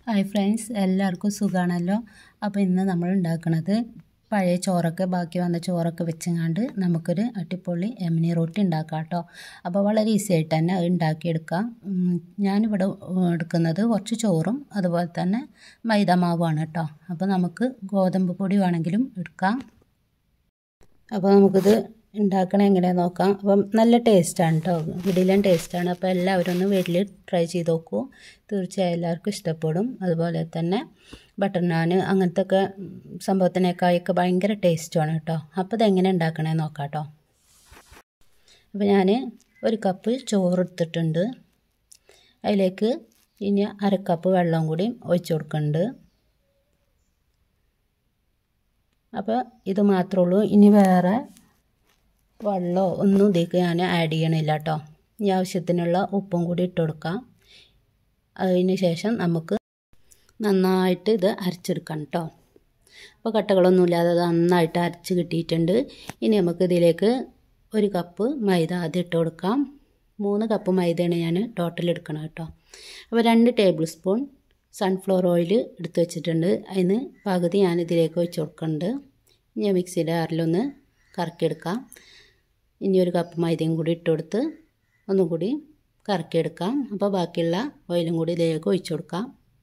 hi friends എല്ലാവർക്കും സുഖമാണല്ലോ അപ്പോൾ ഇന്ന് നമ്മൾ ഉണ്ടാക്കുന്നത് പഴയ ചോറൊക്കെ ബാക്കി വന്ന ചോറൊക്കെ വെച്ചങ്ങാണ്ട് നമുക്കൊരു അട്ടിപ്പൊളി എമിനി റൊട്ടി ഉണ്ടാക്കാം കേട്ടോ അപ്പോൾ വളരെ ഈസി ആയിട്ട് തന്നെ അത് ഉണ്ടാക്കിയെടുക്കാം ഉം, ഞാനിവിടെ എടുക്കുന്നത് കുറച്ച് ചോറും അതുപോലെ തന്നെ മൈദ മാവുമാണ് കേട്ടോ അപ്പോൾ നമുക്ക് ഗോതമ്പ് പൊടി വേണമെങ്കിലും എടുക്കാം അപ്പോൾ നമുക്കിത് ഉണ്ടാക്കണ എങ്ങനെയാണെന്ന് നോക്കാം അപ്പം നല്ല ടേസ്റ്റാണ് കേട്ടോ ഇടിലും ടേസ്റ്റാണ് അപ്പോൾ എല്ലാവരും ഒന്ന് വീട്ടിൽ ട്രൈ ചെയ്ത് നോക്കൂ തീർച്ചയായും എല്ലാവർക്കും ഇഷ്ടപ്പെടും അതുപോലെ തന്നെ ബട്ടർ നാൻ അങ്ങനത്തെ ഒക്കെ സംഭവത്തിനേക്കായൊക്കെ ഭയങ്കര ടേസ്റ്റുമാണ് കേട്ടോ അപ്പോൾ ഇതെങ്ങനെ ഉണ്ടാക്കണേന്ന് നോക്കാം കേട്ടോ അപ്പോൾ ഞാൻ ഒരു കപ്പ് ചോറ് എടുത്തിട്ടുണ്ട് അതിലേക്ക് ഇനി അര കപ്പ് വെള്ളം കൂടി ഒഴിച്ചു കൊടുക്കുന്നുണ്ട് അപ്പോൾ ഇത് മാത്രമേ ഉള്ളൂ ഇനി വേറെ വെള്ളമോ ഒന്നും ഇതിലേക്ക് ഞാൻ ആഡ് ചെയ്യണില്ല കേട്ടോ ഈ ആവശ്യത്തിനുള്ള ഉപ്പും കൂടി ഇട്ട് കൊടുക്കാം അതിന് ശേഷം നമുക്ക് നന്നായിട്ട് ഇത് അരച്ചെടുക്കണം കേട്ടോ അപ്പോൾ കട്ടകളൊന്നുമില്ലാതെ അത് നന്നായിട്ട് അരച്ച് കിട്ടിയിട്ടുണ്ട് ഇനി നമുക്ക് ഇതിലേക്ക് ഒരു കപ്പ് മൈദ ആദ്യം ഇട്ട് കൊടുക്കാം മൂന്ന് കപ്പ് മൈദയാണ് ഞാൻ ടോട്ടൽ എടുക്കണം കേട്ടോ അപ്പോൾ രണ്ട് ടേബിൾ സ്പൂൺ സൺഫ്ലവർ ഓയിൽ എടുത്ത് വെച്ചിട്ടുണ്ട് അതിന് പകുതി ഞാൻ ഇതിലേക്ക് ഒഴിച്ച് കൊടുക്കുന്നുണ്ട് ഇനി മിക്സിയുടെ ആറിലൊന്ന് കറക്കിയെടുക്കാം ഇനി ഒരു കപ്പ് മൈദയും കൂടി ഇട്ട് കൊടുത്ത് ഒന്നും കൂടി കറക്കിയെടുക്കാം അപ്പോൾ ബാക്കിയുള്ള ഓയിലും കൂടി ഇതിലേക്ക് ഒഴിച്ചു കൊടുക്കാം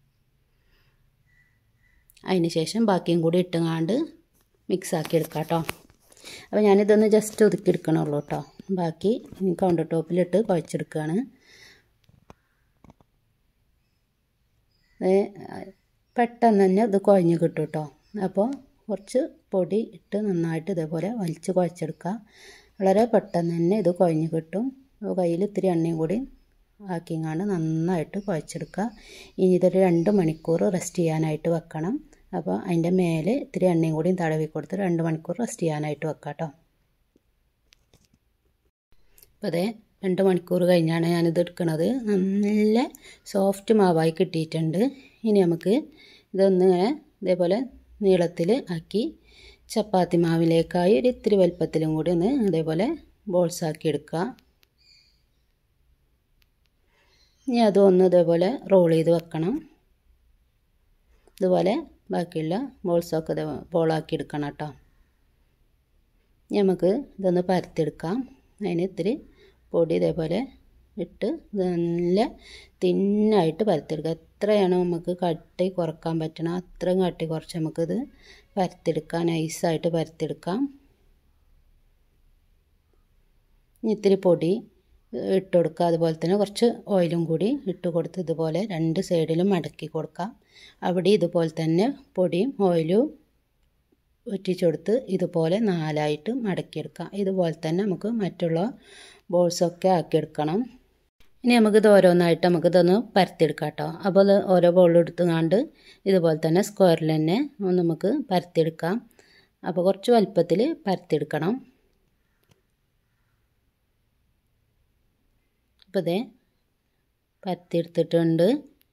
അതിന് ശേഷം ബാക്കിയും കൂടി ഇട്ടുങ്ങാണ്ട് മിക്സ് ആക്കി എടുക്കാം കേട്ടോ അപ്പോൾ ഞാനിതൊന്ന് ജസ്റ്റ് ഒതുക്കി എടുക്കണുള്ളൂ കേട്ടോ ബാക്കി കൗണ്ടർ ടോപ്പിലിട്ട് കുഴച്ചെടുക്കുകയാണ് പെട്ടെന്ന് തന്നെ ഇത് കുഴഞ്ഞ് കിട്ടും കേട്ടോ അപ്പോൾ കുറച്ച് പൊടി ഇട്ട് നന്നായിട്ട് ഇതേപോലെ വലിച്ച് കുഴച്ചെടുക്കുക വളരെ പെട്ടെന്ന് തന്നെ ഇത് കുഴഞ്ഞ് കിട്ടും കയ്യിൽ ഇത്തിരി എണ്ണയും കൂടി ആക്കിങ്ങാണ്ട് നന്നായിട്ട് കുഴച്ചെടുക്കുക ഇനി ഇതൊരു രണ്ട് മണിക്കൂർ റെസ്റ്റ് ചെയ്യാനായിട്ട് വെക്കണം അപ്പോൾ അതിൻ്റെ മേലെ ഇത്തിരി എണ്ണയും കൂടി തടവി കൊടുത്ത് രണ്ട് മണിക്കൂർ റെസ്റ്റ് ചെയ്യാനായിട്ട് വെക്കാം കേട്ടോ അപ്പോൾ അതെ രണ്ട് മണിക്കൂർ കഴിഞ്ഞാണ് ഞാനിത് എടുക്കുന്നത് നല്ല സോഫ്റ്റ് മാവായി കിട്ടിയിട്ടുണ്ട് ഇനി നമുക്ക് ഇതൊന്നിങ്ങനെ ഇതേപോലെ നീളത്തിൽ ആക്കി ചപ്പാത്തി മാവിലേക്കായി ഒരു ഇത്തിരി വലുപ്പത്തിലും കൂടി ഒന്ന് അതേപോലെ ബോൾസ് ആക്കി എടുക്കുക ഇനി അതൊന്ന് ഇതേപോലെ റോൾ ചെയ്ത് വെക്കണം ഇതുപോലെ ബാക്കിയുള്ള ബോൾസൊക്കെ ഇത് ബോളാക്കി എടുക്കണം കേട്ടോ നമുക്ക് ഇതൊന്ന് പരത്തിയെടുക്കാം അതിന് ഇത്തിരി പൊടി ഇതേപോലെ ഇട്ട് നല്ല തിന്നായിട്ട് പരത്തിയെടുക്കുക എത്രയാണോ നമുക്ക് കട്ടി കുറക്കാൻ പറ്റണം അത്രയും കട്ടി കുറച്ച് നമുക്കിത് പരത്തിയെടുക്കാം നൈസായിട്ട് പരത്തിയെടുക്കാം ഇത്തിരി പൊടി ഇട്ട് കൊടുക്കുക അതുപോലെ തന്നെ കുറച്ച് ഓയിലും കൂടി ഇട്ട് കൊടുത്ത് ഇതുപോലെ രണ്ട് സൈഡിലും മടക്കി കൊടുക്കാം അവിടെ ഇതുപോലെ തന്നെ പൊടിയും ഓയിലും ഒറ്റിച്ചു കൊടുത്ത് ഇതുപോലെ നാലായിട്ട് മടക്കിയെടുക്കാം ഇതുപോലെ തന്നെ നമുക്ക് മറ്റുള്ള ബോൾസൊക്കെ ആക്കിയെടുക്കണം ഇനി നമുക്കിത് ഓരോന്നായിട്ട് നമുക്കിതൊന്ന് പരത്തിയെടുക്കാം കേട്ടോ അപ്പോൾ അത് ഓരോ ബോളും എടുത്തുകൊണ്ട് ഇതുപോലെ തന്നെ സ്ക്വയറിൽ തന്നെ ഒന്ന് നമുക്ക് പരത്തിയെടുക്കാം അപ്പോൾ കുറച്ച് വലുപ്പത്തിൽ പരത്തിയെടുക്കണം അപ്പോൾ ഇതേ പരത്തിയെടുത്തിട്ടുണ്ട്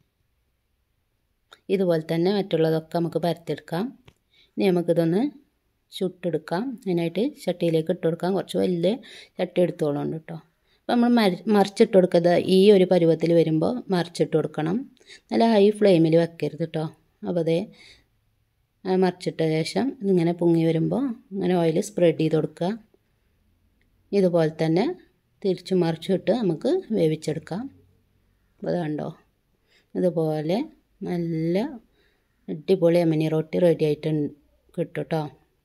ഇതുപോലെ തന്നെ മറ്റുള്ളതൊക്കെ നമുക്ക് പരത്തിയെടുക്കാം ഇനി നമുക്കിതൊന്ന് ചുട്ടെടുക്കാം അതിനായിട്ട് ചട്ടിയിലേക്ക് ഇട്ട് കൊടുക്കാം കുറച്ച് വലിയ ചട്ടി എടുത്തോളുണ്ട് കേട്ടോ അപ്പോൾ നമ്മൾ മര മറിച്ചിട്ട് കൊടുക്കുന്നത് ഈ ഒരു പരുവത്തിൽ വരുമ്പോൾ മറിച്ചിട്ട് കൊടുക്കണം നല്ല ഹൈ ഫ്ലെയിമിൽ വെക്കരുത് കേട്ടോ അപ്പോൾ അതേ മറിച്ചിട്ട ശേഷം ഇതിങ്ങനെ പൊങ്ങി വരുമ്പോൾ ഇങ്ങനെ ഓയിൽ സ്പ്രെഡ് ചെയ്ത് കൊടുക്കുക ഇതുപോലെ തന്നെ തിരിച്ചു മറിച്ചിട്ട് നമുക്ക് വേവിച്ചെടുക്കാം അത് കണ്ടോ ഇതുപോലെ നല്ല അടിപൊളി അമിനി റൊട്ടി റെഡി ആയിട്ട് കിട്ടും കേട്ടോ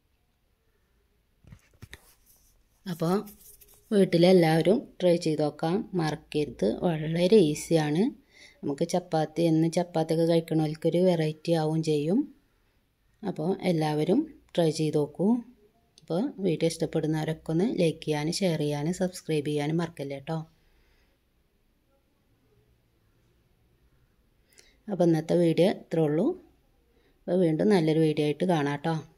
അപ്പോൾ വീട്ടിലെല്ലാവരും ട്രൈ ചെയ്ത് നോക്കാം മറക്കരുത് വളരെ ഈസിയാണ് നമുക്ക് ചപ്പാത്തി എന്ന് ചപ്പാത്തിയൊക്കെ കഴിക്കണവർക്കൊരു വെറൈറ്റി ആവും ചെയ്യും അപ്പോൾ എല്ലാവരും ട്രൈ ചെയ്ത് നോക്കൂ അപ്പോൾ വീഡിയോ ഇഷ്ടപ്പെടുന്നവരൊക്കെ ഒന്ന് ലൈക്ക് ചെയ്യാനും ഷെയർ ചെയ്യാനും സബ്സ്ക്രൈബ് ചെയ്യാനും മറക്കല്ലേ കേട്ടോ അപ്പോൾ ഇന്നത്തെ വീഡിയോ ഇത്രേ ഉള്ളൂ അപ്പോൾ വീണ്ടും നല്ലൊരു വീഡിയോ ആയിട്ട് കാണാം കേട്ടോ